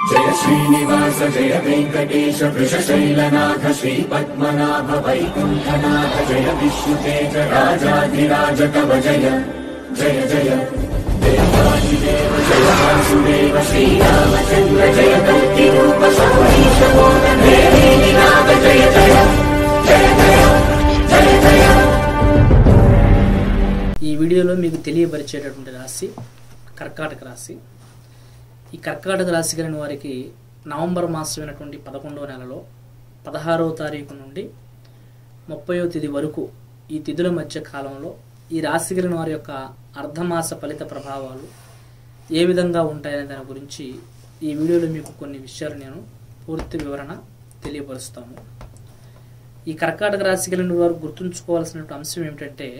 जय श्रीनिवास जय वेङ्कटेश वृषशैलनाथ श्रीपद्मनाभ वैकुण्ठनाथ जय विष्णुतेज राजाधिराज कव जय जय जय देवादिदेव जय वासुदेव श्रीरामचन्द्र जय कल्किरूप शौरीश मोदन देवीनाथ जय जय जय जय जय जय ఈ వీడియోలో మీకు తెలియపరిచేటటువంటి రాశి కర్కాటక రాశి ఈ కర్కాటక రాశి కలిగిన వారికి నవంబర్ మాసమైనటువంటి పదకొండవ నెలలో పదహారవ తారీఖు నుండి ముప్పయో తేదీ వరకు ఈ తిథుల మధ్య కాలంలో ఈ రాశి కలిగిన వారి యొక్క అర్ధమాస ఫలిత ప్రభావాలు ఏ విధంగా ఉంటాయనే దాని గురించి ఈ వీడియోలో మీకు కొన్ని విషయాలు నేను పూర్తి వివరణ తెలియపరుస్తాము ఈ కర్కాటక రాశి కలిగిన వారు గుర్తుంచుకోవాల్సిన అంశం ఏమిటంటే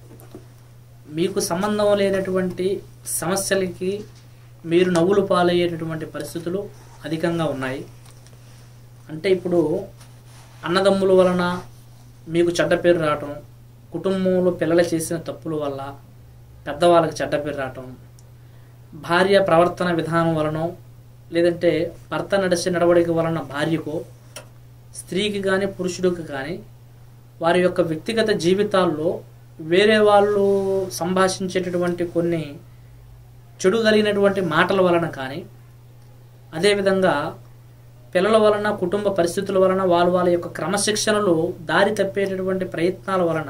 మీకు సంబంధం లేనటువంటి సమస్యలకి మీరు నవ్వులు పాలయ్యేటటువంటి పరిస్థితులు అధికంగా ఉన్నాయి అంటే ఇప్పుడు అన్నదమ్ముల వలన మీకు చెడ్డ పేరు రావటం కుటుంబంలో పిల్లలు చేసిన తప్పుల వల్ల పెద్దవాళ్ళకి చెడ్డ పేరు రావటం భార్య ప్రవర్తన విధానం వలనో లేదంటే భర్త నడిచే నడవడిక వలన భార్యకో స్త్రీకి కానీ పురుషుడికి కానీ వారి యొక్క వ్యక్తిగత జీవితాల్లో వేరే వాళ్ళు సంభాషించేటటువంటి కొన్ని చెడు కలిగినటువంటి మాటల వలన కానీ అదేవిధంగా పిల్లల వలన కుటుంబ పరిస్థితుల వలన వాళ్ళ వాళ్ళ యొక్క క్రమశిక్షణలో దారి తప్పేటటువంటి ప్రయత్నాల వలన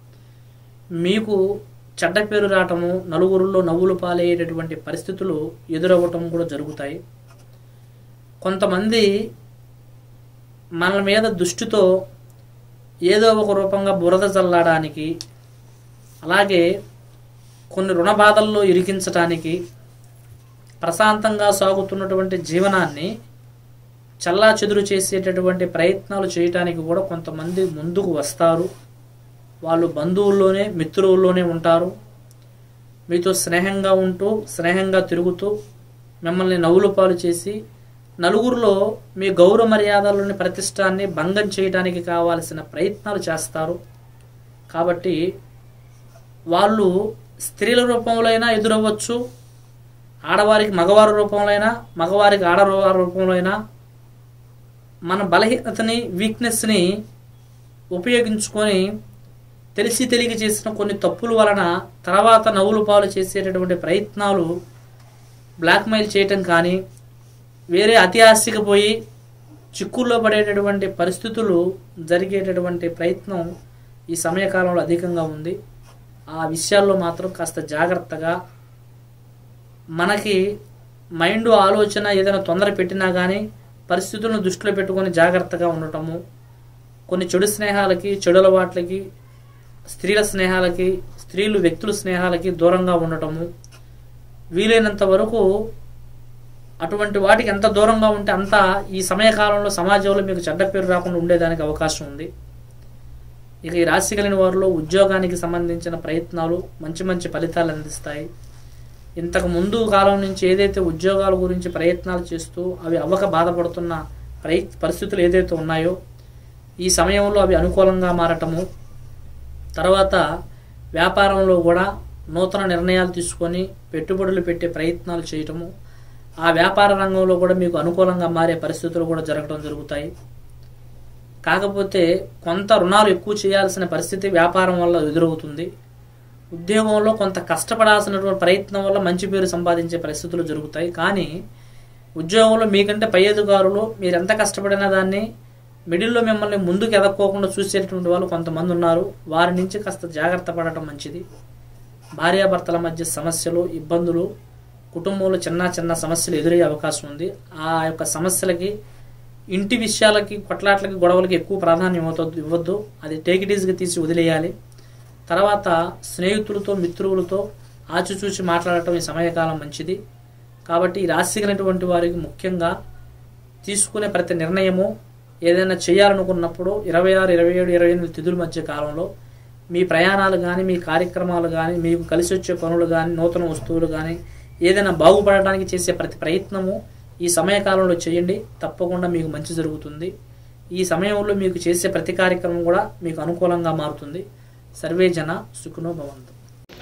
మీకు చెడ్డ పేరు రావటము నలుగురుల్లో నవ్వులు పాలయ్యేటటువంటి పరిస్థితులు ఎదురవ్వటం కూడా జరుగుతాయి కొంతమంది మన మీద దృష్టితో ఏదో ఒక రూపంగా బురద చల్లడానికి అలాగే కొన్ని రుణ బాధల్లో ఇరికించటానికి ప్రశాంతంగా సాగుతున్నటువంటి జీవనాన్ని చల్లా చెదురు చేసేటటువంటి ప్రయత్నాలు చేయటానికి కూడా కొంతమంది ముందుకు వస్తారు వాళ్ళు బంధువుల్లోనే మిత్రుల్లోనే ఉంటారు మీతో స్నేహంగా ఉంటూ స్నేహంగా తిరుగుతూ మిమ్మల్ని నవ్వులు పాలు చేసి నలుగురిలో మీ గౌరవ మర్యాదలని ప్రతిష్టాన్ని భంగం చేయడానికి కావాల్సిన ప్రయత్నాలు చేస్తారు కాబట్టి వాళ్ళు స్త్రీల రూపంలో అయినా ఎదురవ్వచ్చు ఆడవారికి మగవారి రూపంలో అయినా మగవారికి ఆడవారి రూపంలో అయినా మన బలహీనతని వీక్నెస్ని ఉపయోగించుకొని తెలిసి తెలియక చేసిన కొన్ని తప్పుల వలన తర్వాత నవ్వులు పాలు చేసేటటువంటి ప్రయత్నాలు బ్లాక్మెయిల్ చేయటం కానీ వేరే అతి ఆస్తికి పోయి చిక్కుల్లో పడేటటువంటి పరిస్థితులు జరిగేటటువంటి ప్రయత్నం ఈ సమయకాలంలో అధికంగా ఉంది ఆ విషయాల్లో మాత్రం కాస్త జాగ్రత్తగా మనకి మైండ్ ఆలోచన ఏదైనా తొందర పెట్టినా కానీ పరిస్థితులను దృష్టిలో పెట్టుకొని జాగ్రత్తగా ఉండటము కొన్ని చెడు స్నేహాలకి చెడు అలవాట్లకి స్త్రీల స్నేహాలకి స్త్రీలు వ్యక్తుల స్నేహాలకి దూరంగా ఉండటము వీలైనంత వరకు అటువంటి వాటికి ఎంత దూరంగా ఉంటే అంత ఈ సమయకాలంలో సమాజంలో మీకు చెడ్డ పేరు రాకుండా ఉండేదానికి అవకాశం ఉంది ఇక ఈ రాశి కలిగిన వారిలో ఉద్యోగానికి సంబంధించిన ప్రయత్నాలు మంచి మంచి ఫలితాలు అందిస్తాయి ఇంతకు ముందు కాలం నుంచి ఏదైతే ఉద్యోగాల గురించి ప్రయత్నాలు చేస్తూ అవి అవ్వక బాధపడుతున్న ప్రయ పరిస్థితులు ఏదైతే ఉన్నాయో ఈ సమయంలో అవి అనుకూలంగా మారటము తర్వాత వ్యాపారంలో కూడా నూతన నిర్ణయాలు తీసుకొని పెట్టుబడులు పెట్టే ప్రయత్నాలు చేయటము ఆ వ్యాపార రంగంలో కూడా మీకు అనుకూలంగా మారే పరిస్థితులు కూడా జరగడం జరుగుతాయి కాకపోతే కొంత రుణాలు ఎక్కువ చేయాల్సిన పరిస్థితి వ్యాపారం వల్ల ఎదురవుతుంది ఉద్యోగంలో కొంత కష్టపడాల్సినటువంటి ప్రయత్నం వల్ల మంచి పేరు సంపాదించే పరిస్థితులు జరుగుతాయి కానీ ఉద్యోగంలో మీకంటే పై అధికారులు మీరు ఎంత కష్టపడినా దాన్ని మిడిల్లో మిమ్మల్ని ముందుకు ఎదక్కోకుండా చూసేటువంటి వాళ్ళు కొంతమంది ఉన్నారు వారి నుంచి కాస్త జాగ్రత్త పడటం మంచిది భార్యాభర్తల మధ్య సమస్యలు ఇబ్బందులు కుటుంబంలో చిన్న చిన్న సమస్యలు ఎదురయ్యే అవకాశం ఉంది ఆ యొక్క సమస్యలకి ఇంటి విషయాలకి కొట్లాట్లకి గొడవలకి ఎక్కువ ప్రాధాన్యం అవుతుంది ఇవ్వద్దు అది టేక్ ఇట్ ఈజీగా తీసి వదిలేయాలి తర్వాత స్నేహితులతో మిత్రులతో ఆచిచూచి మాట్లాడటం ఈ సమయకాలం మంచిది కాబట్టి ఈ రాశి కలిగినటువంటి వారికి ముఖ్యంగా తీసుకునే ప్రతి నిర్ణయము ఏదైనా చేయాలనుకున్నప్పుడు ఇరవై ఆరు ఇరవై ఏడు ఇరవై ఎనిమిది తిథుల మధ్య కాలంలో మీ ప్రయాణాలు కానీ మీ కార్యక్రమాలు కానీ మీకు కలిసి వచ్చే పనులు కానీ నూతన వస్తువులు కానీ ఏదైనా బాగుపడడానికి చేసే ప్రతి ప్రయత్నము ఈ సమయకాలంలో చేయండి తప్పకుండా మీకు మంచి జరుగుతుంది ఈ సమయంలో మీకు చేసే ప్రతి కార్యక్రమం కూడా మీకు అనుకూలంగా మారుతుంది సర్వే జన సుఖనో భవంతు హాయ్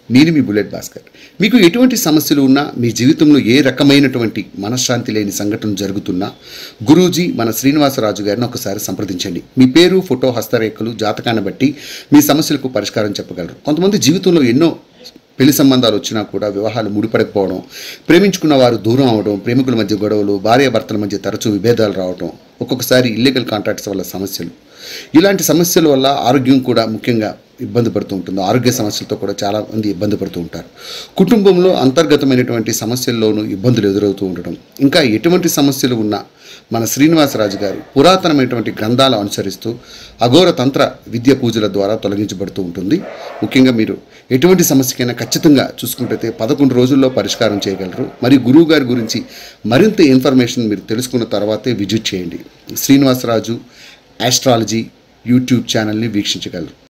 నేను మీ బుల్లెట్ భాస్కర్ మీకు ఎటువంటి సమస్యలు ఉన్నా మీ జీవితంలో ఏ రకమైనటువంటి మనశ్శాంతి లేని సంఘటన జరుగుతున్నా గురూజీ మన శ్రీనివాసరాజు గారిని ఒకసారి సంప్రదించండి మీ పేరు ఫోటో హస్తరేఖలు జాతకాన్ని బట్టి మీ సమస్యలకు పరిష్కారం చెప్పగలరు కొంతమంది జీవితంలో ఎన్నో పెళ్లి సంబంధాలు వచ్చినా కూడా వివాహాలు ముడిపడకపోవడం ప్రేమించుకున్న వారు దూరం అవడం ప్రేమికుల మధ్య గొడవలు భార్యాభర్తల మధ్య తరచూ విభేదాలు రావడం ఒక్కొక్కసారి ఇల్లీగల్ కాంట్రాక్ట్స్ వల్ల సమస్యలు ఇలాంటి సమస్యల వల్ల ఆరోగ్యం కూడా ముఖ్యంగా ఇబ్బంది పడుతూ ఉంటుంది ఆరోగ్య సమస్యలతో కూడా చాలా మంది ఇబ్బంది పడుతూ ఉంటారు కుటుంబంలో అంతర్గతమైనటువంటి సమస్యల్లోనూ ఇబ్బందులు ఎదురవుతూ ఉండడం ఇంకా ఎటువంటి సమస్యలు ఉన్నా మన శ్రీనివాసరాజు గారు పురాతనమైనటువంటి గ్రంథాలు అనుసరిస్తూ అఘోర తంత్ర విద్య పూజల ద్వారా తొలగించబడుతూ ఉంటుంది ముఖ్యంగా మీరు ఎటువంటి సమస్యకైనా ఖచ్చితంగా చూసుకుంటే పదకొండు రోజుల్లో పరిష్కారం చేయగలరు మరియు గురువు గారి గురించి మరింత ఇన్ఫర్మేషన్ మీరు తెలుసుకున్న తర్వాతే విజిట్ చేయండి శ్రీనివాసరాజు ఆస్ట్రాలజీ యూట్యూబ్ ఛానల్ని వీక్షించగలరు